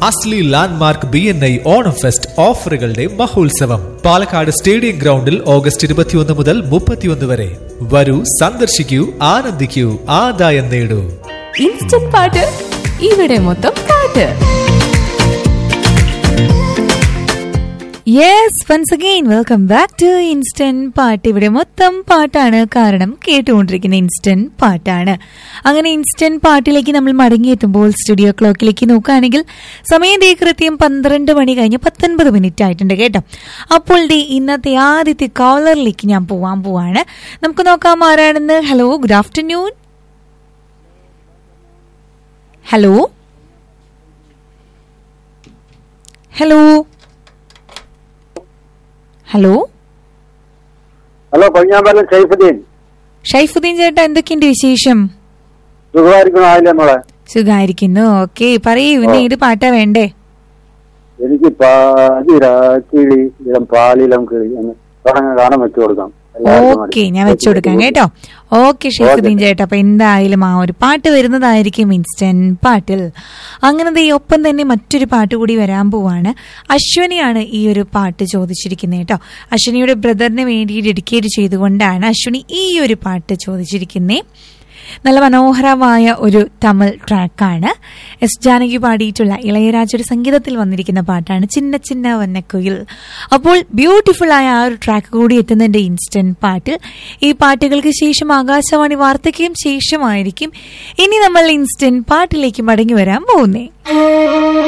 അസ്ലി landmark B N I Onam fest ഓഫറുകളുടെ മഹോത്സവം Palakkad stadium ഗ്രൗണ്ടിൽ ഓഗസ്റ്റ് ഇരുപത്തിയൊന്ന് മുതൽ മുപ്പത്തിയൊന്ന് വരെ വരൂ സന്ദർശിക്കൂ ആനന്ദിക്കൂ ആദായം നേടൂ ഇൻസ്റ്റന്റ് പാട്ട് ഇവിടെ മൊത്തം പാട്ട് yes once again welcome back to instant പാട്ട് ഇവിടെ മൊത്തം പാട്ടാണ് കാരണം കേട്ടുകൊണ്ടിരിക്കുന്ന ഇൻസ്റ്റന്റ് പാട്ടാണ് അങ്ങനെ ഇൻസ്റ്റന്റ് പാട്ടിലേക്ക് നമ്മൾ മടങ്ങിയെത്തുമ്പോൾ സ്റ്റുഡിയോ ക്ലോക്കിലേക്ക് നോക്കുകയാണെങ്കിൽ സമയം ദേ കൃത്യം പന്ത്രണ്ട് മണി കഴിഞ്ഞ് പത്തൊൻപത് മിനിറ്റ് ആയിട്ടുണ്ട് കേട്ടോ അപ്പോൾ ദേ ഇന്നത്തെ ആദ്യത്തെ കോളറിലേക്ക് ഞാൻ പോവാൻ പോവാണ് നമുക്ക് നോക്കാം ആരാണെന്ന് hello good afternoon hello hello hello hello Konjambalam Saifuddin Shaifuddin ചേട്ടാ എന്തൊക്കെയുണ്ട് വിശേഷം സുഖമായിരിക്കണം ആയില്ലേ മോളെ സുഖായിരിക്കുന്നു ഓക്കെ പറയൂ ഇന്ന് ഏത് പാട്ടാ വേണ്ടേ എനിക്ക് പാതിര കിളി ഇളം പാലിലം കിളി എന്ന് തുടങ്ങാൻ ഗാനം വെച്ചു കൊടുക്കാം എല്ലാവർക്കും ഓക്കെ വേണ്ടി. ഞാൻ വെച്ചുകൊടുക്കാം കേട്ടോ ഓക്കെ ഷൈഫുദ്ദീൻ ചേട്ടാ അപ്പൊ എന്തായാലും ആ ഒരു പാട്ട് വരുന്നതായിരിക്കും ഇൻസ്റ്റന്റ് പാട്ടിൽ അങ്ങനെ ദേ ഒപ്പം തന്നെ മറ്റൊരു പാട്ട് കൂടി വരാൻ പോവാണ് അശ്വനിയാണ് ഈ ഒരു പാട്ട് ചോദിച്ചിരിക്കുന്നത് കേട്ടോ അശ്വനിയുടെ ബ്രദറിന് വേണ്ടി ഡെഡിക്കേറ്റ് ചെയ്തുകൊണ്ടാണ് അശ്വനി ഈ ഒരു പാട്ട് ചോദിച്ചിരിക്കുന്നത് നല്ല മനോഹരമായ ഒരു തമിഴ് ട്രാക്കാണ് എസ് ജാനകി പാടിയിട്ടുള്ള ഇളയരാജയുടെ സംഗീതത്തിൽ വന്നിരിക്കുന്ന പാട്ടാണ് ചിന്ന ചിന്ന വന്നക്കുയിൽ അപ്പോൾ ബ്യൂട്ടിഫുൾ ആയ ആ ഒരു ട്രാക്ക് കൂടി എത്തുന്നുണ്ട് ഇൻസ്റ്റന്റ് പാട്ടിൽ ഈ പാട്ടുകൾക്ക് ശേഷം ആകാശവാണി വാർത്തയ്ക്കും ശേഷമായിരിക്കും ഇനി നമ്മൾ ഇൻസ്റ്റന്റ് പാട്ടിലേക്ക് മടങ്ങി വരാൻ പോകുന്നേ